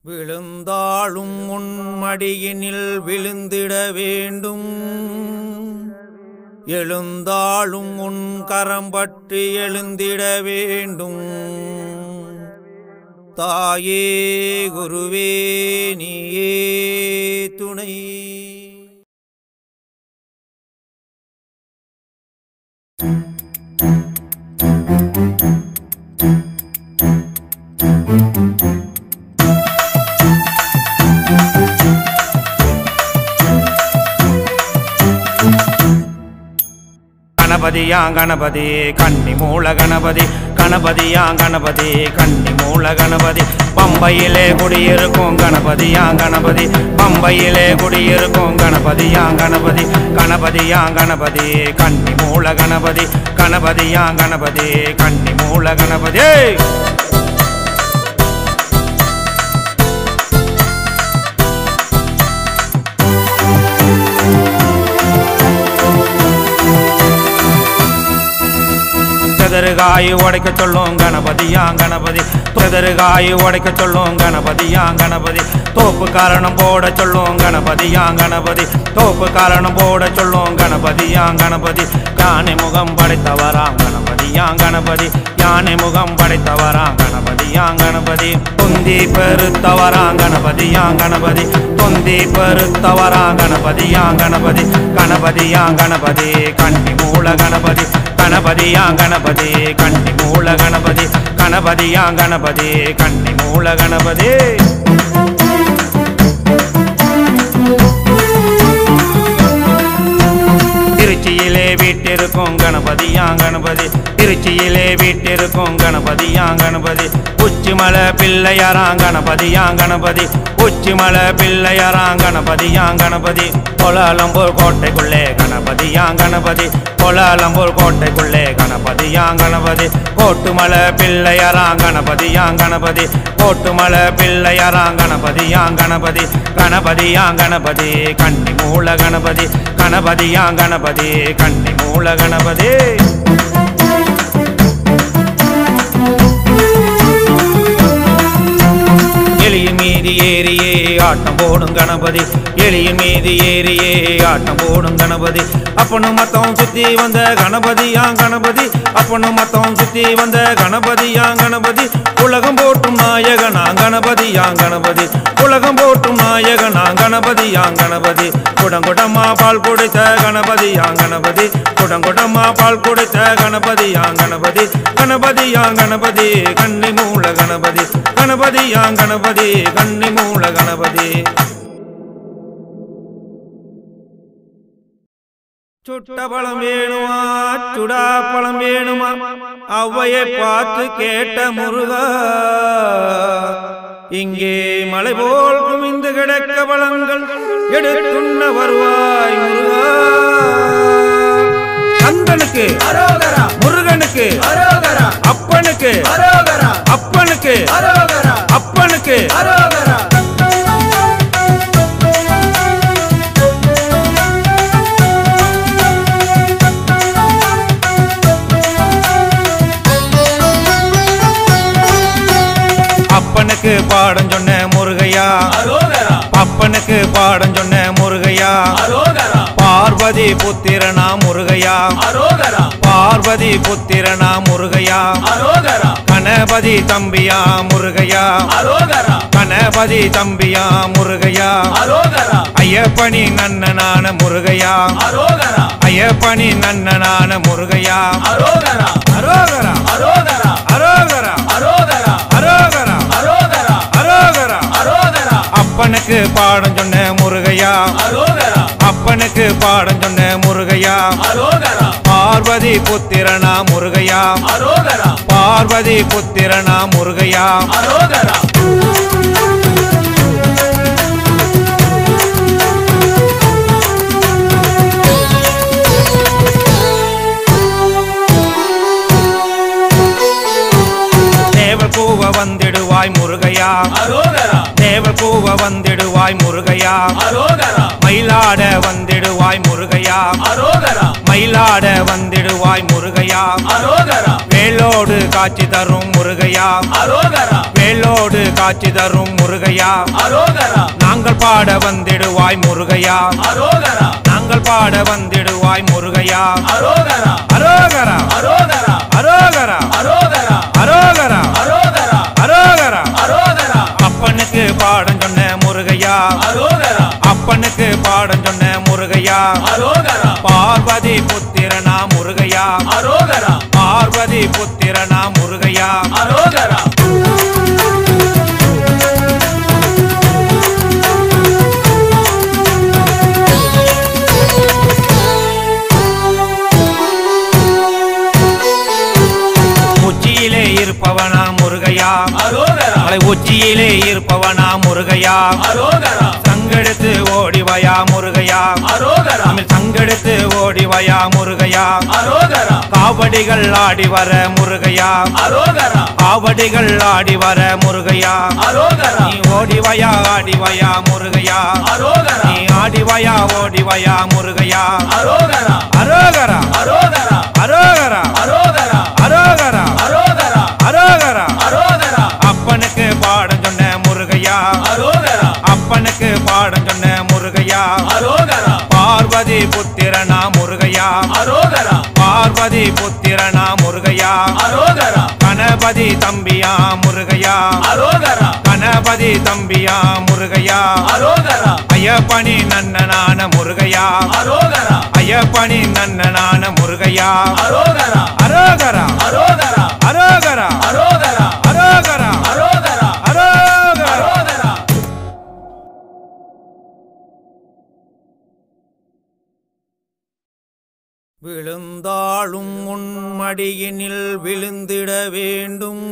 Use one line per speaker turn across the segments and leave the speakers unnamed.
விழுந்தாளும் உன் மடியினில் விழுந்திட வேண்டும் எழுந்தாளும் உன் கரம் பற்றி எழுந்திட வேண்டும் தாயே குருவே நீயே துணை
கணபதியா கணபதி கன்னி மூல கணபதி கணபதியா கணபதி கன்னி மூல கணபதி பம்பையிலே குடியிருக்கும் கணபதியா கணபதி பம்பையிலே குடியிருக்கும் கணபதியா கணபதி கணபதியா கணபதி கன்னி மூல கணபதி கணபதியா கணபதி கன்னி மூல கணபதி ஏய்! செதறுகாய் உடைக்க சொல்லும் கணபதியா கணபதி செதறுகாய் உடைக்க சொல்லும் கணபதியா கணபதி தோப்பு காரணம் போட சொல்லும் கணபதியா கணபதி தோப்பு காரணம் போட சொல்லும் கணபதியா கணபதி யானை முகம் படைத்தவரா கணபதியா கணபதி யானை முகம் படைத்தவரா கணபதியா கணபதி தொந்தி பெருத்தவரா கணபதியா கணபதி தொந்தி பெருத்தவரா கணபதியா கணபதி கணபதியா கணபதி கன்னி மூல கணபதி கணபதியா கணபதி கன்னி மூல கணபதி கணபதியா கணபதி கன்னி மூல கணபதி திருச்சியிலே வீட்டிருக்கும் கணபதியா கணபதி திருச்சியிலே வீட்டிருக்கும் கணபதியா கணபதி உச்சிமலை பிள்ளையாரா கணபதியா கணபதி உச்சிமலை பிள்ளையாரா கணபதியா கணபதி கொலாலம்பூர் கோட்டைக்குள்ளே கணபதியா கணபதி கொலாலம்பூர் கோட்டைக்குள்ளே கணபதியா கணபதி கோட்டுமலை பிள்ளையாரா கணபதியா கணபதி கோட்டுமலை பிள்ளையாரா கணபதியா கணபதி கணபதியா கணபதி கன்னி மூல கணபதி கணபதியா கணபதி கன்னி மூல கணபதி எளிய மீதி ஏறியே ஆட்டம் போடும் கணபதி எளிய மீதி ஏறியே ஆட்டம் போடும் கணபதி அப்பனு மத்தம் சுத்தி வந்த கணபதியா கணபதி அப்பனு மத்தம் சுத்தி வந்த கணபதியா கணபதி உலகம் போட்டும் நாயகனா கணபதியா கணபதி உலகம் போட்டும் நாயகனா கணபதியா கணபதி குடங்குடமா பால் குடித்த கணபதியா கணபதி குடங்குடமா பால் குடித்த கணபதியா கணபதி கணபதியா கணபதி கன்னி மூல கணபதி கணபதியா கணபதி கன்னி மூல கணபதி சுட்ட பழம் வேணுமா சுடா பழம் வேணுமா அவ்வையை பார்த்து கேட்ட முருகா இங்கே மலை போல் குமிந்து கிடக்க பழங்கள் எடுத்துண்ண வருவாய் முருகா கந்தனுக்கு
அரோகரா
முருகனுக்கு
அரோகரா
அப்பனுக்கு
அரோகரா
அப்பனுக்கு
அரோகரா
அப்பனுக்கு
அரோகரா
அப்பனுக்கு பாடம் சொன்ன முருகையா
அரோகரா
அப்பனுக்கு பாடம் சொன்ன முருகையா
அரோகரா
பார்வதி புத்திரனா முருகையா
அரோகரா
பார்வதி புத்திரனா முருகையா
அரோகரா
கணபதி தம்பியா முருகையா
அரோகரா
கணபதி தம்பியா முருகையா
அரோகரா
ஐயப்பனி நன்னனான முருகையா
அரோகரா
ஐயப்பனி நன்னனான முருகையா
அரோகரா
அரோகரா
அரோகரா
அரோகரா
அரோகரா
அரோகரா
அரோகரா
அரோகரா
அரோகரா
அப்பனுக்கு பாடம் சொன்ன முருகையா
அரோகரா
அப்பனுக்கு பாடம் சொன்ன முருகையா
அரோகரா
பார்வதி புத்திரனா முருகையா
அரோகரா
பார்வதி புத்திரனா முருகையா
அரோகரா
தேவ கூவ வந்திடுவாய் முருகையா
அரோகரா
தேவ கூவ வந்திடுவாய் முருகையா
அரோகரா
மயிலாட வந்திடுவாய் முருகையா
அரோகரா
மயிலாட வந்திடுவாய் முருகையா
அரோகரா
வேலோடு காட்சி தரும் முருகையா
அரோகரா
வேலோடு காட்சி தரும் முருகையா
அரோகரா
நாங்கள் பாட வந்திடுவாய் முருகையா
அரோகரா
நாங்கள் பாட வந்திடுவாய் முருகையா
அரோகரா
அரோகரா
அரோகரா
அரோகரா
அரோகரா
அரோகரா
அரோகரா
அரோகரா
அரோகரா
அப்பனுக்கு பாடம் சொன்ன முருகையா
அரோகரா
அப்பனுக்கு பாடம் சொன்ன முருகையா
அரோகரா
பார்வதி புத்திரனா முருகையா
அரோகரா
பார்வதி புத்திரனா முருகையா
அரோகரா
உச்சியிலே இருப்பவனா முருகையா
அரோகரா
மலை உச்சியிலே இருப்பவனா முருகையா
அரோகரா
சங்கெடுத்து ஓடிவயா முருகையா
அரோகரா
தமிழ் சங்கெடுத்து ஓடிவயா முருகையா
அரோகரா
காவடிகள் ஆடி வர முருகையா
அரோகரா
காவடிகள் ஆடி வர முருகையா
அரோகரா
நீ ஓடிவயா ஆடிவயா முருகையா
அரோகரா
நீ ஆடிவயா ஓடிவயா முருகையா
அரோகரா
அரோகரா
அரோகரா
அரோகரா
அரோகரா
அரோகரா
அரோகரா
அரோகரா
அரோகரா
அப்பனுக்கு பாடம் சொன்ன முருகையா
அரோகரா
அப்பனுக்கு பாடம் சொன்ன முருகையா
அரோகரா
பார்வதி புத்திரனா முருகையா
அரோகரா
பார்வதி புத்திரனா முருகையா
அரோகரா
கணபதி தம்பியா முருகையா
அரோகரா
கணபதி தம்பியா முருகையா
அரோகரா
ஐயப்பனி நன்னனான முருகையா
அரோகரா
ஐயப்பனி நன்னனான முருகையா
அரோகரா
அரோகரா
அரோகரா
அரோகரா
அரோகரா
அரோகரா
அரோகரா
அரோகரா
அரோகரா
விழுந்தாளும் உன் மடியினில் விழுந்திட வேண்டும்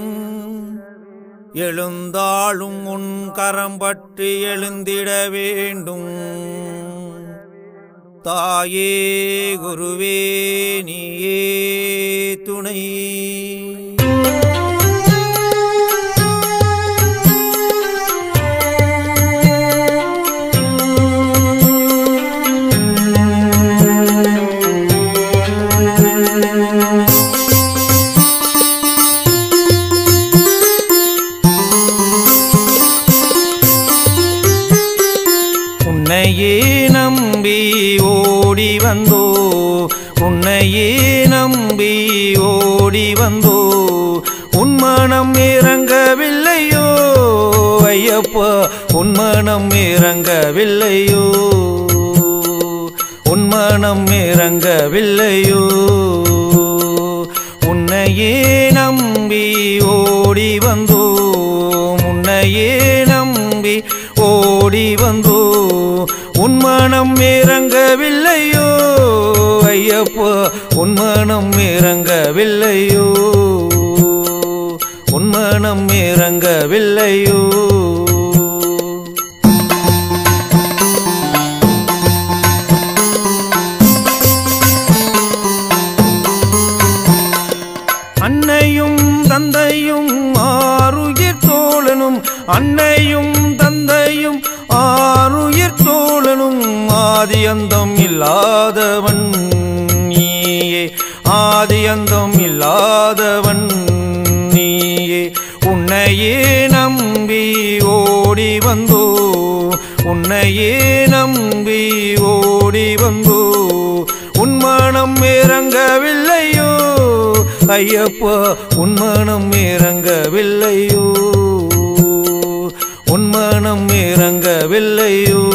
எழுந்தாளும் உன் கரம் பற்றி எழுந்திட வேண்டும் தாயே குருவே நீயே துணை உன்னையே நம்பி ஓடி வந்தோ உன்னையே நம்பி ஓடி வந்தோ உன் மனம் இறங்கவில்லையோ ஐயப்பா உன் மனம் இறங்கவில்லையோ உன் மனம் இறங்கவில்லையோ உன்னையே நம்பி ஓடி வந்தோ உன்னையே நம்பி ஓடி வந்தோ உன் மனம் இறங்கவில்லையோ ஐயப்பா உன் மனம் இறங்கவில்லையோ உன் மனம் இறங்கவில்லையோ அன்னையும் தந்தையும் ஆறுயிர் தோழனும் அன்னையும் தந்தையும் ஆறுயிர் தோழனும் ஆதியந்தம் இல்லாதவன் நீயே ஆதியந்தம் இல்லாதவன் நீயே உன்னையே நம்பி ஓடி வந்தோ உன்னையே நம்பி ஓடி வந்தோ உன் மனம் இறங்கவில்லையோ ஐயப்பா உன் மனம் இறங்கவில்லையோ உன் மனம் இறங்கவில்லையோ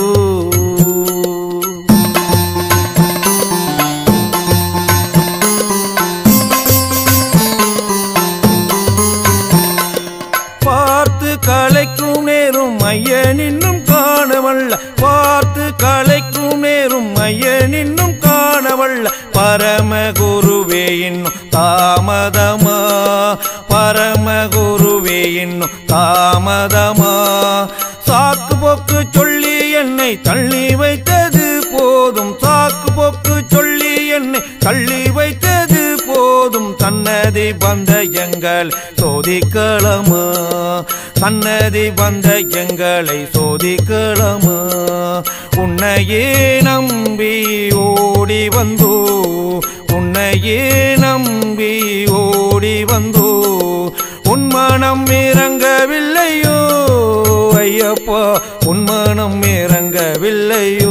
பார்த்து கலைக்கும் நேரும் ஐயனின்னும் காணவல்ல பார்த்து கலைக்கும் நேரும் ஐயனின்னும் காணவல்ல பரமகுருவே இன்னும் தாமதமா பரமகுருவே இன்னும் தாமதமா சாக்கு போக்கு சொல்லி என்னை தள்ளி வைத்தது போதும் சாக்கு போக்கு சொல்லி என்னை தள்ளி வைத்தது போதும் தன்னை சன்னதி வந்த எங்கள் சோதிக்கலமா சன்னதி வந்த எங்களை சோதிக்கலமா உன்னையே நம்பி ஓடி வந்தோ உன்னையே நம்பி ஓடி வந்தோ உன் மனம் இறங்கவில்லையோ ஐயப்பா உன் மனம் இறங்கவில்லையோ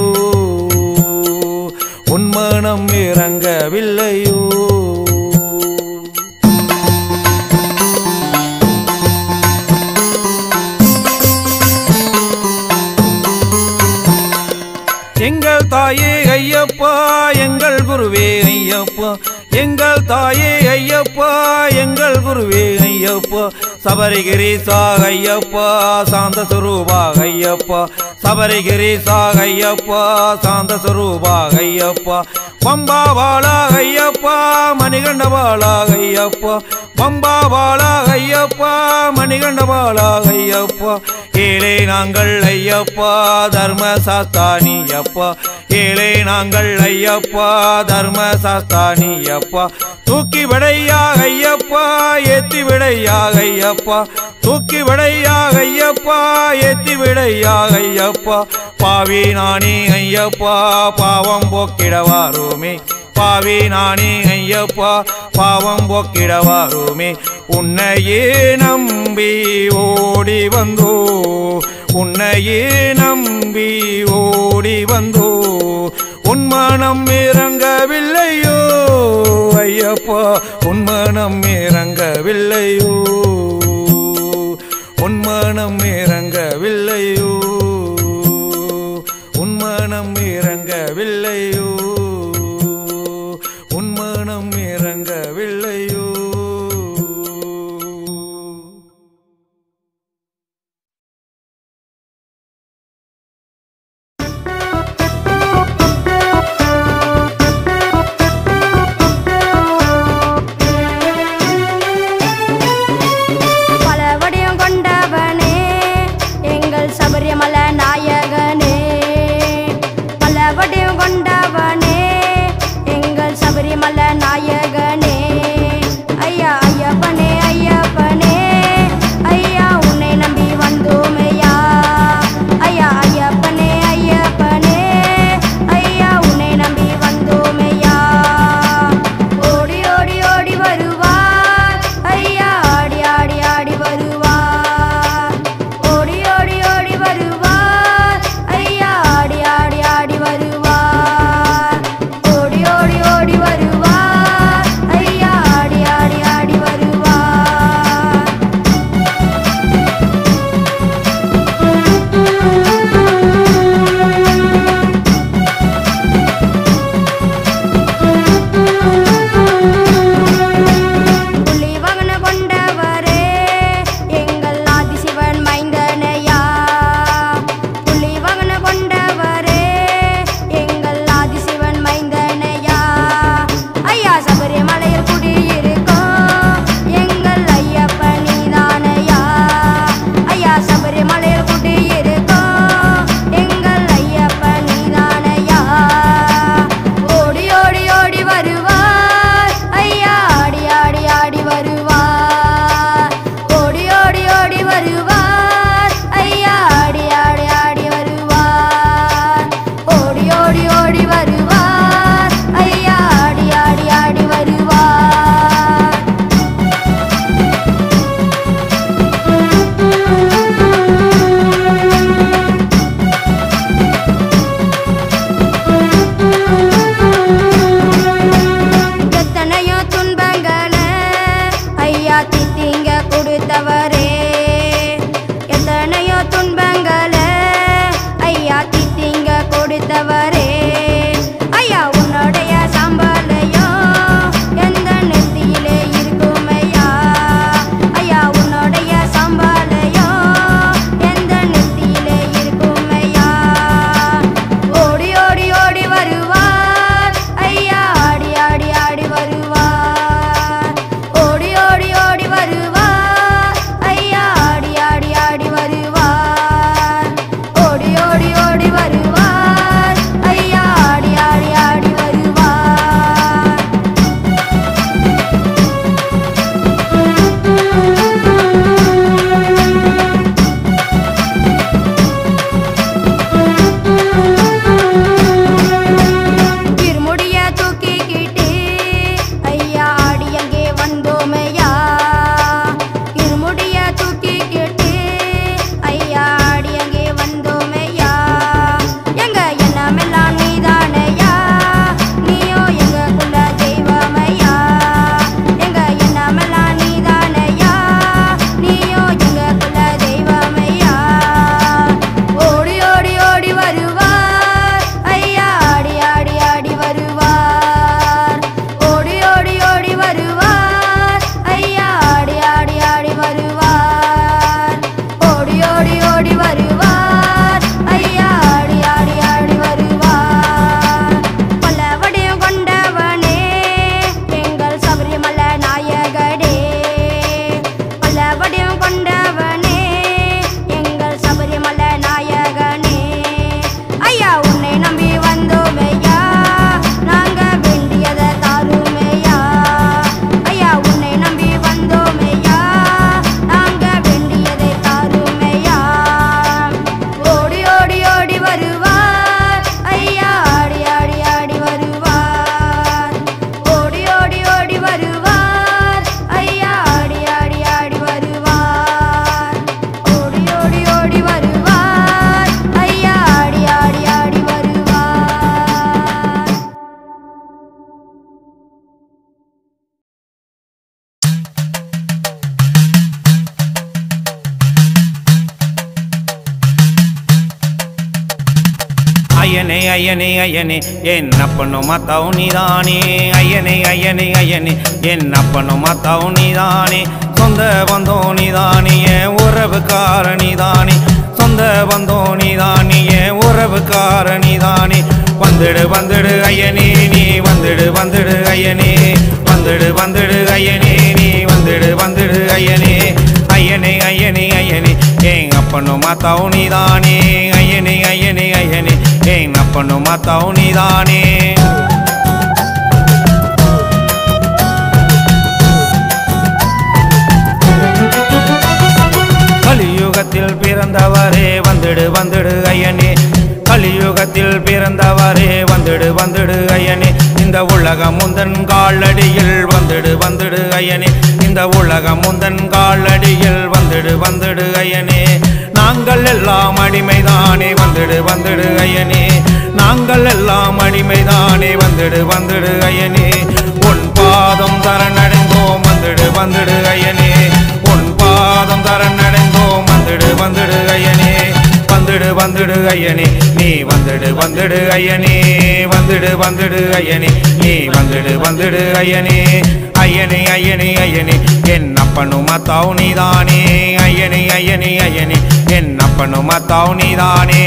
உன் மனம் இறங்கவில்லையோ எங்கள் தாயே ஐயப்பா எங்கள் குருவே ஐயப்பா எங்கள் தாயே ஐயப்பா எங்கள் குருவே ஐயப்பா சபரிகிரீசா ஐயப்பா சாந்த சுரூபா ஐயப்பா சபரிகிரீசா ஐயப்பா சாந்த சுரூபா ஐயப்பா பம்பா பாலா ஐயப்பா மணிகண்ட பாலா ஐயப்பா பம்பா பாலா ஐயப்பா மணிகண்ட பாலா ஐயப்பா ஏழை நாங்கள் ஐயப்பா தர்ம சாஸ்தானி அப்பா ஏழை நாங்கள் ஐயப்பா தர்ம சாஸ்தானி அப்பா தூக்கி விடையா ஐயப்பா ஏத்தி விடையா ஐயப்பா தூக்கி விடையா ஐயப்பா ஏத்தி விடையா ஐயப்பா பாவி நானே ஐயப்பா பாவம் போக்கிடவாருமே பாவி நானே ஐயப்பா பாவம் போக்கிடவாருமே உன்னையே நம்பி ஓடி வந்தோ உன்னையே நம்பி ஓடி வந்தோ உன் மனம் இறங்கவில்லையோ ஐயப்பா உன் மனம் இறங்கவில்லையோ உன் மனம் இறங்கவில்லையோ உன் மனம் இறங்கவில்லையோ உன் மனம் இறங்கவில்லையோ
பல வடிவம் கொண்டவனே எங்கள் சபரிமலை நாயகனே பல வடிவம் கொண்டவனே எங்கள் சபரிமலை நாயகனே ஐயா ஐயப்பனே ஐயப்பனே ஐயா உன்னை நம்பி வந்தோமையா ஐயா ஐயப்பனே ஐயப்பனே ஐயா உன்னை நம்பி வந்தோமையா ஓடி ஓடி ஓடி வருவார் ஐயா ஆடி ஆடி ஆடி வருவார் ஓடி ஓடி ஓடி வருவார் ஐயா ஆடி ஆடி ஆடி வருவார் ஓடி ஓடி ஓடி வருவார் ஐயா ஆடி ஆடி ஆடி வருவார் புள்ளி வாகன கொண்டவரே எங்கள் ஆதிசிவன் மைந்தனையா புள்ளி வாகன கொண்டவரே எங்கள் ஆதிசிவன் மைந்தனையா ஐயா சபரிமலையில் குடியிருக்கோம் எங்கள் ஐயப்பன் நீதானையா ஐயா சபரிமலையில் குடியிருக்கோம் எங்கள் ஐயப்பன் நீதானையா ஓடி ஓடி ஓடி வருவார் ஐயா ஆடி ஆடி ஆடி வருவார் ஓடி ஓடி ஓடி வருவார் ஐயா ஆடி ஆடி ஆடி வருவார் ஓடி ஓடி ஓடி வருவார் ஐயா ஆடி ஆடி ஆடி வருவார் எத்தனையோ துன்பங்களை ஐயா தித்திங்க கொடுத்தவரே எத்தனையோ துன்பங்களை ஐயா தித்திங்க கொடுத்தவரே ஐயா உன்னுடைய சம்பளையும் எந்த நெத்தியிலே இருக்குமையா ஐயா உன்னுடைய சம்பளையும் எந்த நெத்தியிலே இருக்குமையா ஓடி ஓடி ஓடி வருவார் ஐயா ஆடி ஆடி ஆடி வருவார் ஓடி ஓடி ஓடி வருவார் ஐயா ஆடி ஆடி ஆடி வருவார்
ஐயனே ஐயனே ஐயனே என் அப்பனும் அத்தாவும் நீதானே ஐயனே ஐயனே ஐயனே என் அப்பனும் அத்தாவும் நீதானே சொந்த பந்தம் நீதானே என் உறவுக்கார நீதானே சொந்த பந்தம் நீதானே என் உறவுக்கார நீதானே வந்துடு வந்துடு ஐயனே நீ வந்துடு வந்துடு ஐயனே வந்துடு வந்துடு ஐயனே நீ வந்துடு வந்துடு ஐயனே ஐயனே ஐயனே ஐயனே என் அப்பனும் மாத்தாவும் நீதானே ஐயனே ஐயனே ஐயனே என் அப்பனும் மாத்தாவும் நீதானே கலியுகத்தில் பிறந்தவரே வந்துடு வந்துடு ஐயனே கலியுகத்தில் பிறந்தவரே வந்துடு வந்துடு ஐயனே இந்த உலகம் முந்தன் காலடியில் வந்துடு வந்துடு ஐயனே இந்த உலகம் முந்தன் காலடியில் வந்துடு வந்துடு ஐயனே நாங்கள் எல்லாம் அடிமைதானே வந்துடு வந்துடு ஐயனே நாங்கள் எல்லாம் அடிமைதானே வந்துடு வந்துடு ஐயனே உன் பாதம் தரநடைந்தோம் வந்துடு வந்துடு ஐயனே உன் பாதம் தரநடைந்தோம் வந்துடு வந்துடு ஐயனே வந்துடு வந்துடு ஐயனே நீ வந்துடு வந்துடு ஐயனே வந்துடு வந்துடு ஐயனே நீ வந்துடு வந்துடு ஐயனே ஐயனே ஐயனே ஐயனே என் அப்பனும் அத்தாவு நீதானே ஐயனே ஐயனே ஐயனே என் அப்பனும் அத்தாவு நீதானே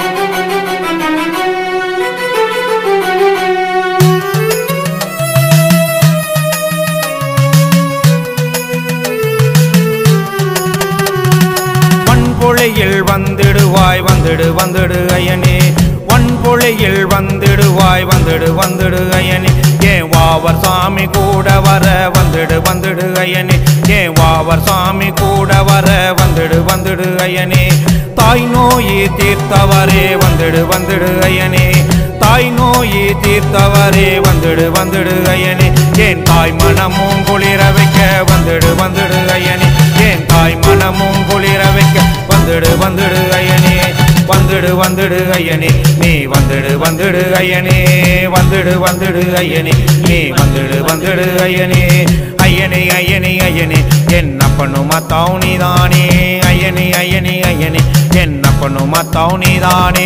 வன்பொழியில் வந்திடுவாய் வந்துடு வந்துடு ஐயனே வன்பொழியில் வந்திடுவாய் வந்துடு வந்துடு ஐயனே ஏன் வாவர் சாமி கூட வர வந்துடு வந்துடு ஐயனே ஏன் வாவர் சாமி கூட வர வந்துடு வந்துடு ஐயனே தாய் நோயி தீர்த்தவரே வந்துடு வந்துடு ஐயனே தாய் நோயி தீர்த்தவரே வந்துடு வந்துடு ஐயனே ஏன் தாய் மனமும் குளிர வைக்க வந்துடு வந்துடு ஐயனே ஏன் தாய் மனமும் குளிர வைக்க வந்துடு வந்துடு ஐயனே வந்துடு வந்துடு ஐயனே நீ வந்துடு வந்துடு ஐயனே வந்துடு வந்துடு ஐயனே நீ வந்துடு வந்துடு ஐயனே ஐயனே ஐயனே ஐயனே என் அப்பனும் அத்தாவு நீதானே ஐயனே ஐயனே ஐயனே என் அப்பனும் அத்தாவு நீதானே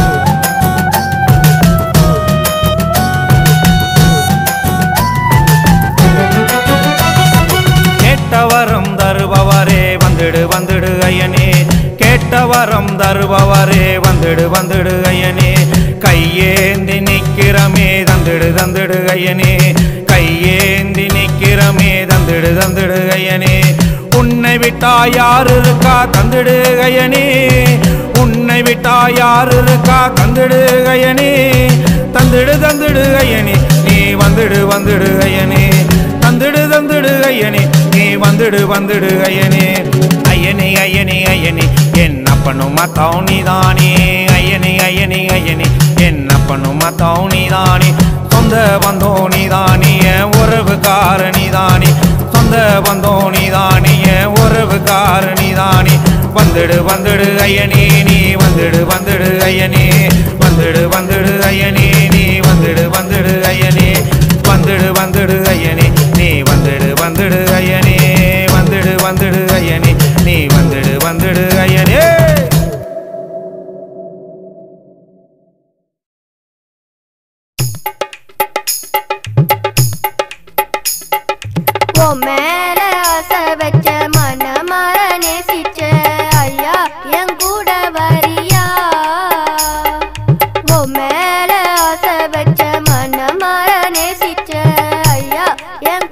கேட்டவரம் தருபவரே வந்துடு வந்துடு ஐயனே கேட்டவரம் தருபவரே வந்துடு வந்துடு ஐயனே கையேந்தி நிக்கிறமே தந்திடு தந்திடு ஐயனே கையேந்தி நிக்கிறமே தந்திடு தந்திடு ஐயனே உன்னை விட்டா யார் இருக்கா தந்திடு ஐயனே உன்னை விட்டா யார் இருக்கா தந்திடு ஐயனே தந்திடு தந்திடு ஐயனே நீ வந்துடு வந்துடு ஐயனே தந்திடு தந்திடு ஐயனே நீ வந்துடு வந்துடு ஐயனே ஐயனே ஐயனே ஐயனே என் அப்பனும் அத்தாவும் நீதானே ஐயனே ஐயனே ஐயனே என் அப்பனும் அத்தாவும் நீதானே சொந்த பந்தோ நீதானே என் உறவுக்கார நீதானே சொந்த பந்தோ நீதானே என் உறவுக்கார நீதானே வந்துடு வந்துடு ஐயனே நீ வந்துடு வந்துடு ஐயனே வந்துடு வந்துடு ஐயனே நீ வந்துடு வந்துடு ஐயனே வந்துடு வந்துடு ஐயனே நீ வந்துடு வந்துடு ஐயனே வந்துடு வந்துடு ஐயனே நீ வந்துடு வந்துடு ஐயனே
உன் மேல ஆசை வச்ச மனமார நேசிச்ச ஐயா என் கூட வரியா உன் மேல ஆசை வச்ச மனமார நேசிச்ச ஐயா என்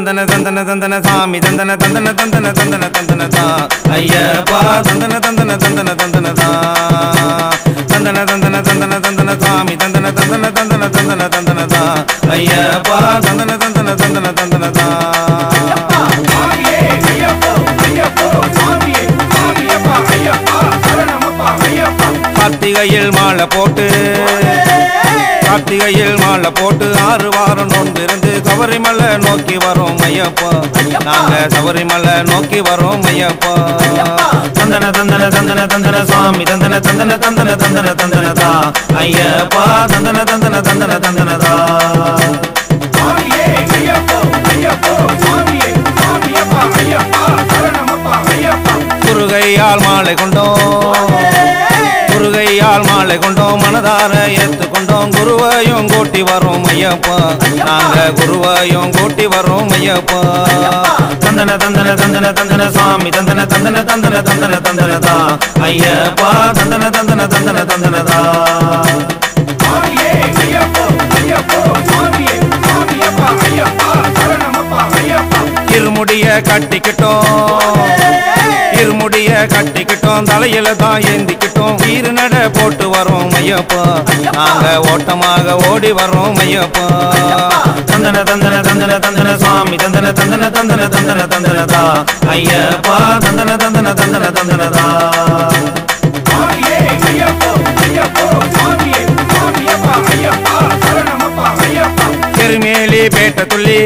தந்தன தந்தன தந்தன சாமி தந்தன தந்தன தந்தன தந்தன தந்தன தா ஐயப்பா தந்தன தந்தன தந்தன தந்தன தா தந்தன தந்தன தந்தன தந்தன சாமி தந்தன தந்தன தந்தன தந்தன தந்தன தா ஐயப்பா தந்தன தந்தன தந்தன தந்தன தா
சுவாமியே ஐயப்போ ஐயப்போ சுவாமியே சுவாமியப்பா ஐயப்பா சரணமப்பா ஐயப்பா
கார்த்திகையில் மாலை போட்டு கார்த்திகையில் மாலை போட்டு ஆறு வாரம் நோன்பிருந்து சபரிமலை நோக்கி வரோம் ஐயப்பா நாங்க சபரிமலை நோக்கி வரோம் ஐயப்பா தந்தன தந்தன தந்தன தந்தன சுவாமி தந்தன தந்தன தந்தன தந்தன தந்தன தா ஐயப்பா தந்தன தந்தன தந்தன தந்தன தா
சுவாமியே ஐயப்போ ஐயப்போ சுவாமியே சுவாமியப்பா ஐயப்பா சரணமப்பா ஐயப்பா
குருகையால் மாலை கொண்டோம் குருகையால் மாலை கொண்டோம் மனதார ஏத்துக்கொண்டோம் குருவையும் கூட்டி வரோம் ஐயப்பா நாங்க குருவையும் கூட்டி வரோம் ஐயப்பா தந்தன தந்தன தந்தன தந்தன சுவாமி தந்தன தந்தன தந்தன தந்தன தந்தன தா ஐயப்பா தந்தன தந்தன தந்தன தந்தன தா
சுவாமியே ஐயப்போ ஐயப்போ சுவாமியே சுவாமியப்பா ஐயப்பா சரணமப்பா ஐயப்பா
இருமுடிய கட்டிக்கிட்டோம் இருமுடிய கட்டிக்கிட்டோம் தலையில தான் ஏந்திக்கிட்டோம் வீறு நட போட்டு வரோம் ஐயப்பா நாங்க ஓட்டமாக ஓடி வரோம் ஐயப்பா தந்தன தந்தன தந்தன தந்தன சுவாமி தந்தன தந்தன தந்தன தந்தன தந்தன தா ஐயப்பா தந்தன தந்தன தந்தன தந்தன தா
சுவாமியே ஐயப்போ ஐயப்போ சுவாமியே சுவாமியப்பா ஐயப்பா சரணமப்பா ஐயப்பா
திருமேலி பேட்ட துள்ளி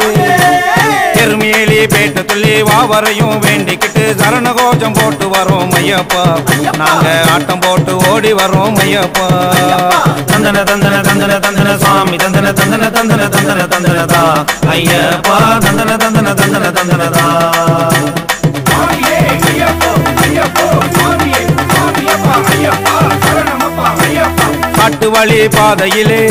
திருமேலி பேட்ட துள்ளி வாவரையும் வேண்டிக்கிட்டு சரண கோஜம் போட்டு வரோம் ஐயப்பா நாங்க ஆட்டம் போட்டு ஓடி வரோம் ஐயப்பா தந்தன தந்தன தந்தன தந்தன சுவாமி தந்தன தந்தன தந்தன தந்தன தந்தன தா ஐயப்பா தந்தன தந்தன தந்தன தந்தன தா
சுவாமியே ஐயப்போ ஐயப்போ சுவாமியே சுவாமியப்பா ஐயப்பா சரணமப்பா ஐயப்பா
காட்டு வழி பாதையிலே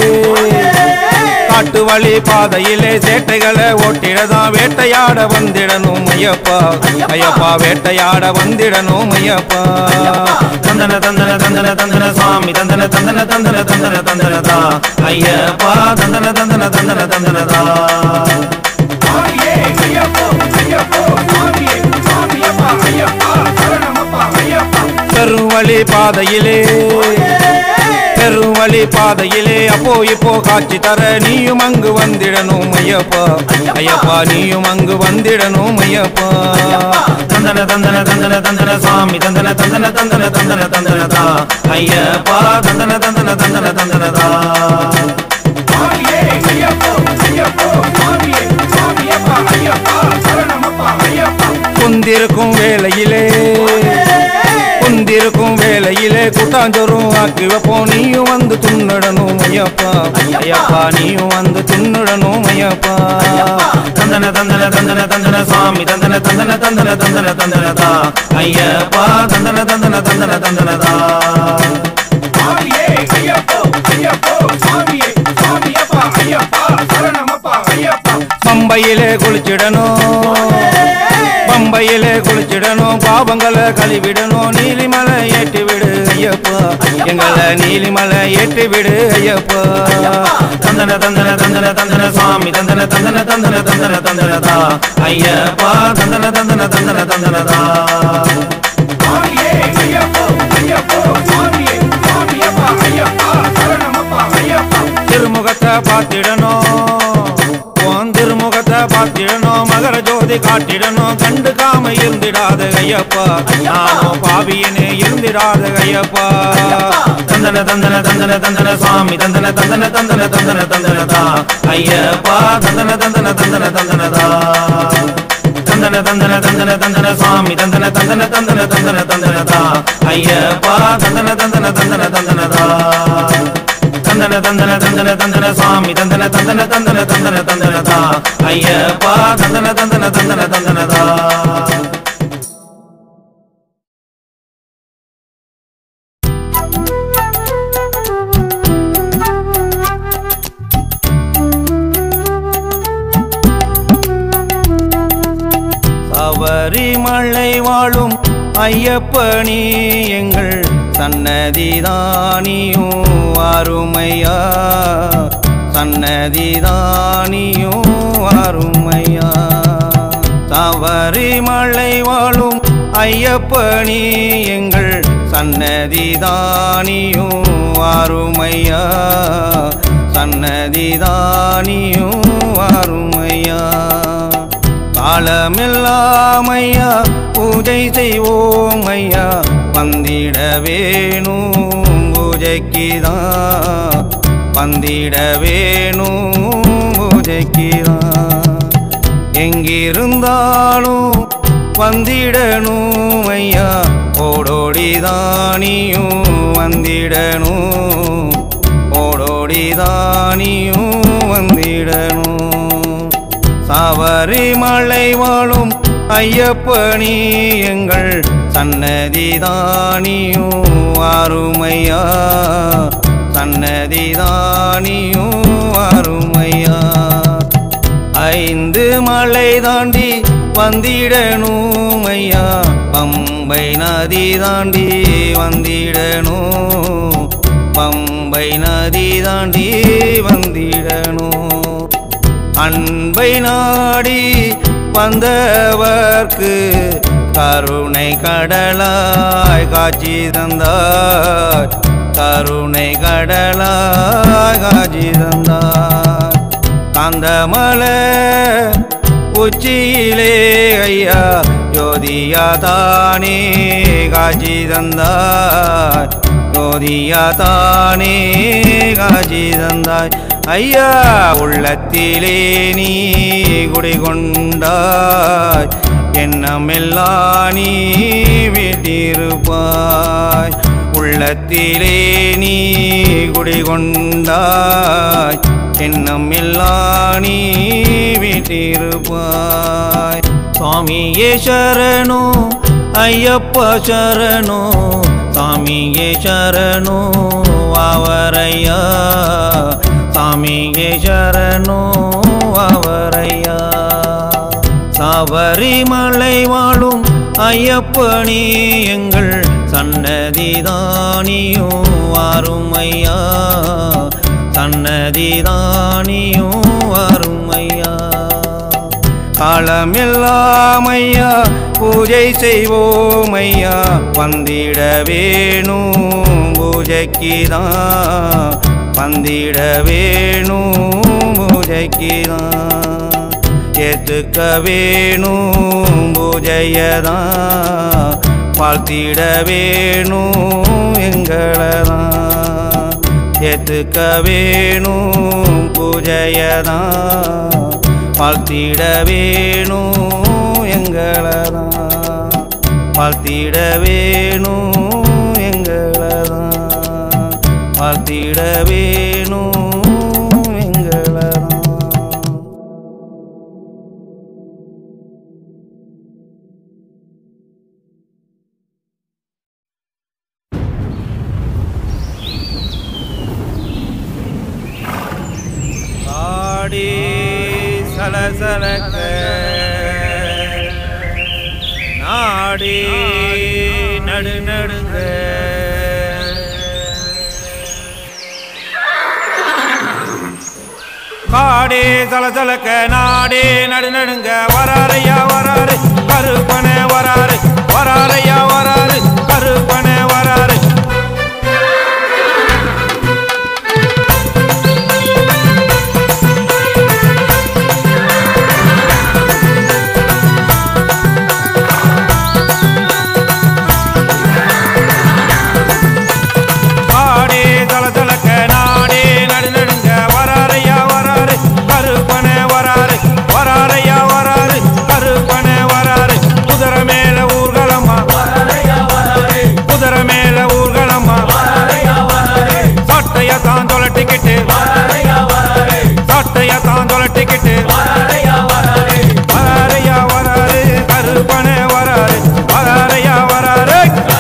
காட்டு வழி பாதையிலே சேட்டைகளை ஓட்டிடதான் வேட்டையாட வந்திடணும் ஐயப்பா ஐயப்பா வேட்டையாட வந்திடணும் ஐயப்பா தந்தன தந்தன தந்தன தந்தன சுவாமி தந்தன தந்தன தந்தன தந்தன தந்தன தா ஐயப்பா தந்தன தந்தன தந்தன தந்தன தா
சுவாமியே ஐயப்போ ஐயப்போ சுவாமியே சுவாமியப்பா ஐயப்பா சரணமப்பா ஐயப்பா
பெருவழி பாதையிலே பெருவழி பாதையிலே அப்போ இப்போ காட்சி தர நீயும் அங்கு வந்திடணும் ஐயப்பா ஐயப்பா நீயும் அங்கு வந்திடணும் ஐயப்பா தந்தன தந்தன தந்தன தந்தன சுவாமி தந்தன தந்தன தந்தன தந்தன தந்தன தா ஐயப்பா தந்தன தந்தன தந்தன தந்தன தா
சுவாமியே ஐயப்போ ஐயப்போ சுவாமியே சுவாமியப்பா ஐயப்பா சரணமப்பா ஐயப்பா
குந்திருக்கும் வேளையிலே குந்திருக்கும் வேளையிலே கூட்டாஞ்சோறும் ஆக்கி வைப்போம் நீயும் வந்து துண்ணிடணும் ஐயப்பா ஐயப்பா நீயும் வந்து துண்ணிடணும் ஐயப்பா தந்தன தந்தன தந்தன தந்தன சுவாமி தந்தன தந்தன தந்தன தந்தன தந்தன தா ஐயப்பா தந்தன தந்தன தந்தன தந்தன தா
சுவாமியே ஐயப்போ ஐயப்போ சுவாமியே சுவாமியப்பா ஐயப்பா சரணமப்பா ஐயப்பா
பம்பையிலே குளிச்சிடணும் பம்பையிலே குளிச்சிடணும் பாவங்களை கழுவிடணும் நீலிமலை ஏற்றி விடு ஐயப்பா எங்களை நீலிமலை ஏற்றி விடு ஐயப்பா தந்தன தந்தன தந்தன தந்தன சுவாமி தந்தன தந்தன தந்தன தந்தன தந்தன தா ஐயப்பா தந்தன தந்தன தந்தன தந்தன தா
சுவாமியே ஐயப்போ ஐயப்போ சுவாமியே சுவாமியப்பா ஐயப்பா சரணமப்பா ஐயப்பா
திருமுகத்தை பார்த்திடணும் உன் திருமுகத்தை பார்த்திடணும் மகர ஜோதி காட்டிடணும் கண்டுக்காம இருந்திடாத ஐயப்பா நானும் பாவியனே இருந்திடாத ஐயப்பா தந்தன தந்தன தந்தன தந்தன சுவாமி தந்தன தந்தன தந்தன தந்தன தந்தன தா ஐயப்பா தந்தன தந்தன தந்தன தந்தன தா தந்தன தந்தன தந்தன தந்தன சுவாமி தந்தன தந்தன தந்தன தந்தன தந்தன தா ஐயப்பா தந்தன தந்தன தந்தன தந்தன தா தந்தன தந்தன தந்தன தந்தன சுவாமி தந்தன தந்தன தந்தன தந்தன தந்தன தா ஐயப்பா தந்தன தந்தன தந்தன தந்தன தா சபரிமலை வாழும் ஐயப்பனி எங்கள் சன்னதிதானியும் அருமையா சன்னதிதானியும் அருமையா சபரிமலை வாழும் ஐயப்பனி எங்கள் சன்னதிதானியும் வாருமையா சன்னதிதானியும் வாருமையா காலமெல்லாம் ஐயா பூஜை செய்வோம் ஐயா வந்திட வேணும் பூஜைக்குதான் வந்திட வேணும் பூஜைக்குதான் எங்கிருந்தாலும் வந்திடணும் ஐயா ஓடோடிதானியும் வந்திடணும் ஓடோடிதானியும் வந்திடணும் சபரிமலை வாழும் ஐயப்பனி எங்கள் சன்னதிதானியும் அருமையா சன்னதிதானியும் அருமையா ஐந்து மலை தாண்டி வந்திடணும் ஐயா பம்பை நதி தாண்டி வந்திடணும் பம்பை நதி தாண்டி வந்திடணும் அன்பை நாடி வந்தவர்க்கு கருணை கடலாய் காட்சி தந்தாய் கருணை கடலாய் காட்சி தந்தாய் காந்தமல உச்சியிலே ஐயா ஜோதியா தானே காட்சி தந்தாய் ஜோதியா தானே காட்சி தந்தாய் ஐயா உள்ளத்திலே நீ குடிகொண்டாய் எண்ணமெல்லாம் நீ வீட்டிருப்பாய் உள்ளத்திலே நீ குடிகொண்டாய் எண்ணமெல்லாம் நீ வீட்டிருப்பாய் சுவாமியே சரணோ ஐயப்ப சரணோ சாமியே சரணோ அவரையா சாமியே சரணோ அவரையா சபரிமலை வாழும் ஐயப்பனி எங்கள் சன்னதிதானியும் அருமையா சன்னதிதானியும் அருமையா காலமெல்லாம் ஐயா பூஜை செய்வோம் ஐயா வந்திட வேணும் பூஜைக்குதான் வந்திட வேணும் பூஜைக்குதான் ஏத்துக்க வேணும் பூஜையதான் வாழ்த்திட வேணும் எங்களதான் ஏத்துக்க வேணும் பூஜையதான் வாழ்த்திட வேணும் எங்களதான் வாழ்த்திட வேணும் எங்களதான் வாழ்த்திட வேணும் எங்களதான் ஆடி சலசலக்க நாடி நடு நடுங்க காடே சலசலக்க நாடே நடு நடுங்க வராரையா வராரு கருப்பன வராரு வராரையா வராரு கருப்பன வராரு காடே தலதலக்க நாடே நடு நடுங்க வராரையா வராரு கருப்பன வராரு வராரையா வராரு கருப்பன வராரு குதிரை மேல ஊர்கலமா குதிரை மேல ஊர்கலமா சட்டைய தான் தொலட்டிக்கிட்டு சட்டைய தான் தொலட்டிக்கிட்டு வராரையா வராரு கருப்பன வராரு வராரையா வராரு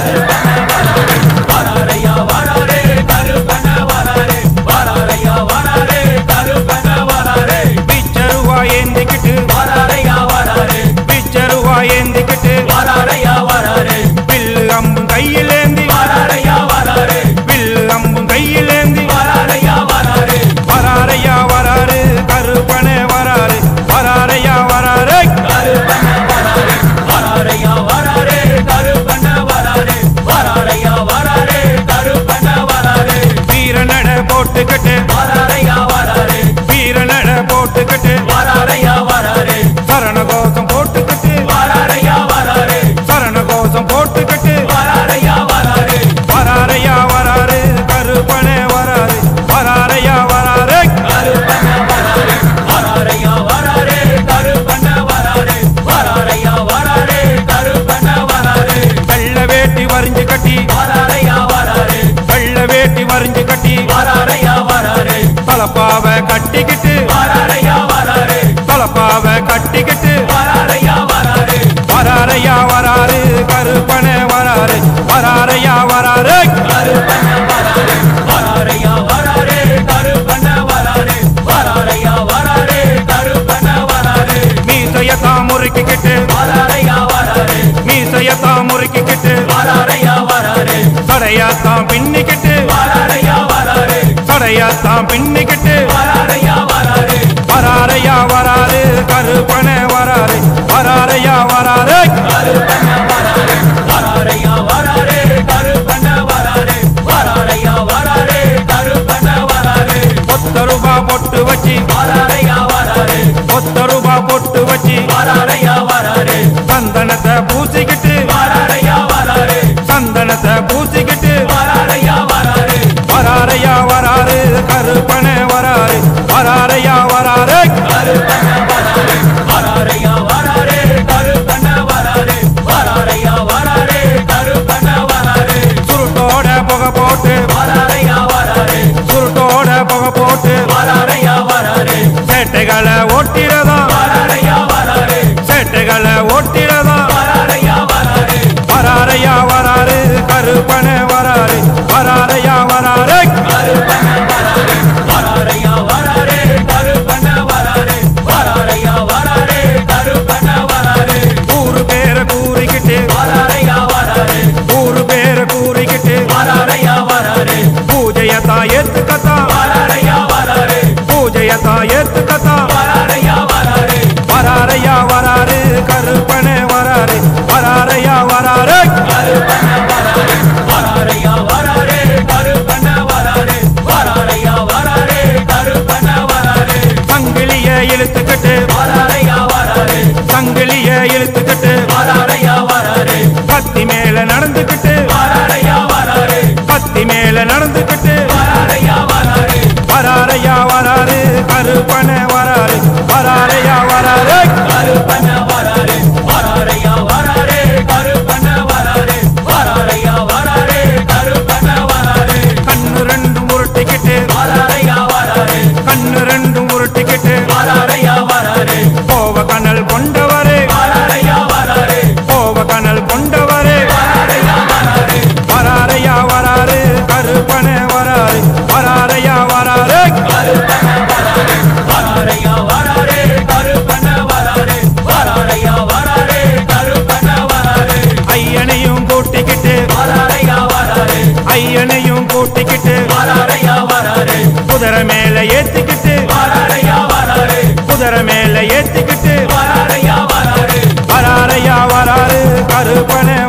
பிச்சருவா ஏந்திக்கிட்டு பிச்சருவா ஏந்திக்கிட்டு வில்லு அம்பும் கையிலேந்தி வில்லு அம்பும் கையிலேந்தி வராரையா வராரு கருப்பனே வராரு போட்டுக்கிட்டு
வராரையா வராரே
வீரநட போட்டுக்கிட்டு
வராரையா வராரே
சரண கோஷம் போட்டுக்கிட்டு
வராரையா வராரே
சரண கோஷம் போட்டுக்கிட்டு
வராரையா வராரே
வராரையா வராரு கருப்பனே வராரு வராரையா வராரு
கருப்பண்ண வராரே வராரையா வராரே கருப்பண்ண வராரே வராரையா வராரே கருப்பண்ண வராரே
வெள்ள வேட்டி வரிஞ்சு கட்டி
வராரையா வராரே
வெள்ள வேட்டி வரிஞ்சு கட்டி
வராரையா வராரே
தலப்பாவை கட்டிக்கிட்டு
வராரையா வராரே
தலப்பாவை கட்டிக்கிட்டு
வராரையா வராரே
வராரையா வராரு கருப்பனே வராரு வராரையா வராரு
கருப்பண்ண வராரே வராரையா வராரே கருப்பண்ண வராரே வராரையா வராரே கருப்பண்ண வராரே
மீசையத்தான் முறுக்கிக்கிட்டு
வராரையா வராரே
மீசையத்தான் முறுக்கிக்கிட்டு
வராரையா வராரே
சடையாத்தான் பின்னிக்கிட்டு
வராரையா வராரே
சடையாத்தான் பின்னிக்கிட்டு
வராரையா வராரே
வராரையா வராரு கருப்பனே வராரு வராரையா வராரு
கருப்பண்ண வராரே வராரையா வராரே கருப்பண்ண வராரே வராரையா வராரே கருப்பண்ண வராரே
ஒத்த ரூபா பொட்டு வச்சு
வராரையா வராரே
ஒத்த ரூபா பொட்டு வச்சு
வராரையா வராரே
சந்தனத்தை பூசிக்கிட்டு
வராரையா வராரே
சந்தனத்தை பூசிக்கிட்டு
வராரையா வராரே
வராரையா வராரு கருப்பனே வராரு வராரையா வராரு
கருப்பண்ண வராரே வராரையா வராரே கருப்பண்ண வராரே வராரையா வராரே கருப்பண்ண வராரே
சுருட்டோட புகை போட்டு
வராரையா வராரே
சுருட்டோட புகை போட்டு
வராரையா வராரே
சேட்டைகளை ஓட்டிறதா
வராரையா வராரே
சேட்டைகளை ஓட்டிறதா
வராரையா வராரே
வராரையா வராரு கருப்பனே வராரு வராரையா வராரு
கருப்பண்ண வராரே வராரையா வராரே கருப்பண்ண வராரே வராரையா வராரே கருப்பண்ண வராரே
ஊரு பேரை கூறிக்கிட்டு
வராரையா வராரே
ஊரு பேரை கூறிக்கிட்டு
வராரையா வராரே
பூஜையத்தான் ஏத்துக்கத்தான்
வராரையா வராரே
பூஜையத்தான் ஏத்துக்கத்தான்
வராரையா வராரே
வராரையா வராரு கருப்பனே வராரு வராரையா வராரு
கருப்பண்ண வராரே வராரையா வராரே கருப்பண்ண வராரே வராரையா வராரே கருப்பண்ண வராரே
சங்கிலிய இழுத்துக்கிட்டு
வராரையா வராரே
சங்கிலிய இழுத்துக்கிட்டு
வராரையா வராரே
கத்தி மேல நடந்துக்கிட்டு
வராரையா வராரே
கத்தி மேல நடந்துக்கிட்டு
வராரையா வராரே
வராரையா வராரு கருப்பனே வராரு வராரையா வராரு
கருப்பண்ண வராரே வராரையா வராரே கருப்பண்ண வராரே வராரையா வராரே கருப்பண்ண வராரே
கண்ணு ரெண்டும் உருட்டிக்கிட்டு
வராரையா வராரே
கண்ணு ரெண்டும் உருட்டிக்கிட்டு
வராரையா வராரே
கோவ கனல் கொண்டவரே
வராரையா வராரே
கோவ கனல் கொண்டவரே
வராரையா வராரே
வராரையா வராரு கருப்பனே வராரு வராரையா வராரு
கருப்பண்ண வராரே வராரையா வராரே கருப்பண்ண வராரே வராரையா வராரே கருப்பண்ண வராரே
ஐயனையும் கூட்டிக்கிட்டு
வராரையா வராரே
ஐயனையும் கூட்டிக்கிட்டு
வராரையா வராரே
குதிரை மேல ஏத்திக்கிட்டு
வராரையா வராரே
குதிரை மேல ஏத்திக்கிட்டு
வராரையா வராரே
வராரையா வராரு கருப்பனே